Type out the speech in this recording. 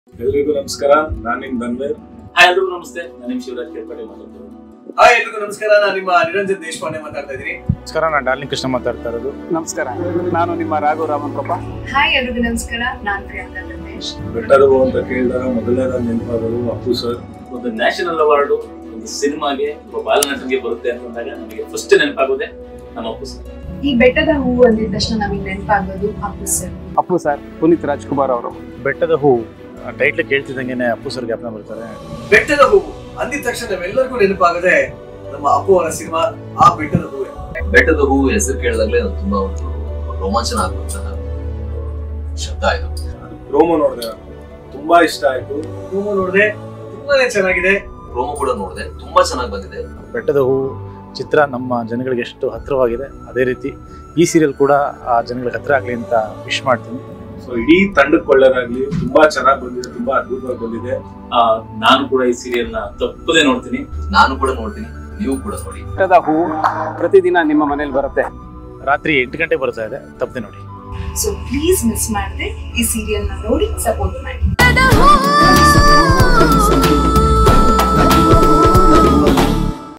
ಎಲ್ರಿಗೂ ನಮಸ್ಕಾರ ನಾನು ನಿಮ್ ಧನ್ವೇರ್ ಹಾಯ್ ಎಲ್ರಿಗೂ ನಮಸ್ತೆ ನಾನು ನಿಮ್ ಶಿವರಾಜ್ ಕೇಳ್ಪಡೆ ಮಾತಾಡ್ತೀನಿ ಹಾಯ್ ಎಲ್ರಿಗೂ ನಮಸ್ಕಾರ ನಾನು ನಿಮ್ಮ ನಿರಂಜನ್ ದೇಶಪಾಂಡೆ ಮಾತಾಡ್ತಾ ಇದ್ದೀನಿ ನಮಸ್ಕಾರ ನಾನು ಡಾರ್ಲಿಂಗ್ ಕೃಷ್ಣ ಮಾತಾಡ್ತಾ ಇರೋದು ನಮಸ್ಕಾರ ನಾನು ನಿಮ್ಮ ರಾಘು ರಾಮನ್ ಕೊಪ್ಪ ಹಾಯ್ ಎಲ್ರಿಗೂ ನಮಸ್ಕಾರ ನಾನ್ ಪ್ರಿಯಾಂಕಾ ರಮೇಶ್ ಬೆಟ್ಟದವು ಅಂತ ಕೇಳಿದಾಗ ಮೊದಲನೇದಾಗಿ ನೆನಪಾಗೋದು ಅಪ್ಪು ಸರ್ ಒಂದು ನ್ಯಾಷನಲ್ ಅವಾರ್ಡು ಒಂದು ಸಿನಿಮಾಗೆ ಒಬ್ಬ ಬಾಲನಟನಿಗೆ ಬರುತ್ತೆ ಅಂತಂದಾಗ ನಮಗೆ ಫಸ್ಟ್ ನೆನಪಾಗೋದೆ ನಮ್ಮ ಅಪ್ಪು ಸರ್ ಈ ಬೆಟ್ಟದ ಹೂವು ಅಂದಿದ ತಕ್ಷಣ ನಮಗೆ ನೆನಪಾಗೋದು ಅಪ್ಪು ಸರ್ ಅಪ್ಪು ಸರ್ ಪುನೀತ್ ರಾಜ್ಕುಮಾರ್ ಅವರು ಬೆಟ್ಟದ ಹೂ ಟೈಟ್ಲ್ ಕೇಳ್ತಿದ್ದಂಗೆ ಅಪ್ಪು ಸರ್ ಜ್ಞಾಪನ ಬರ್ತಾರೆ ಬೆಟ್ಟದ ಹೂವು ಅಂದಿದ ತಕ್ಷಣ ನಾವೆಲ್ಲರಿಗೂ ನೆನಪಾಗದೆ ನಮ್ಮ ಅಪ್ಪು ಅವರ ಸಿನಿಮಾ ಆ ಬೆಟ್ಟದ ಹೂವೆ ಬೆಟ್ಟದ ಹೂವು ಹೆಸರು ಕೇಳಿದಾಗಲೇ ನಂಗೆ ತುಂಬಾ ಒಂದು ರೋಮಾಂಚನ ಆಗುವಂತಹ ಶಬ್ದ ಇದು ಅದು ಪ್ರೋಮೋ ನೋಡಿದೆ ನಾನು ತುಂಬಾ ಇಷ್ಟ ಆಯ್ತು ಹೂವು ನೋಡಿದೆ ತುಂಬಾನೇ ಚೆನ್ನಾಗಿದೆ ಪ್ರೋಮೋ ಕೂಡ ನೋಡಿದೆ ತುಂಬಾ ಚೆನ್ನಾಗಿ ಬಂದಿದೆ ಬೆಟ್ಟದ ಹೂ ಚಿತ್ರ ನಮ್ಮ ಜನಗಳಿಗೆ ಎಷ್ಟು ಹತ್ತಿರವಾಗಿದೆ ಅದೇ ರೀತಿ ಈ ಸೀರಿಯಲ್ ಕೂಡ ಆ ಜನಗಳಿಗೆ ಹತ್ತಿರ ಆಗಲಿ ಅಂತ ವಿಶ್ ಮಾಡ್ತೀನಿ ಸೊ ಇಡೀ ತಂಡಕ್ಕೆ ಒಳ್ಳೇದಾಗ್ಲಿ ತುಂಬಾ ಚೆನ್ನಾಗಿ ಬಂದಿದೆ ತುಂಬಾ ಅದ್ಭುತವಾಗಿ ಬಂದಿದೆ ಆ, ನಾನು ಕೂಡ ಈ ಸೀರಿಯಲ್ ನ ತಪ್ಪದೆ ನೋಡ್ತೀನಿ ನಾನು ಕೂಡ ನೋಡ್ತೀನಿ ನೀವು ಕೂಡ ನೋಡಿ ಬೆಟ್ಟದ ಹೂವು ಪ್ರತಿದಿನ ನಿಮ್ಮ ಮನೇಲಿ ಬರುತ್ತೆ ರಾತ್ರಿ ಎಂಟು ಗಂಟೆಗೆ ಬರ್ತಾ ಇದೆ ತಪ್ಪದೆ ನೋಡಿ ಸೊ ಪ್ಲೀಸ್ ಮಿಸ್ ಮಾಡದೆ ಈ ಸೀರಿಯಲ್ ನ ನೋಡಿ ಸಪೋರ್ಟ್ ಮಾಡಿ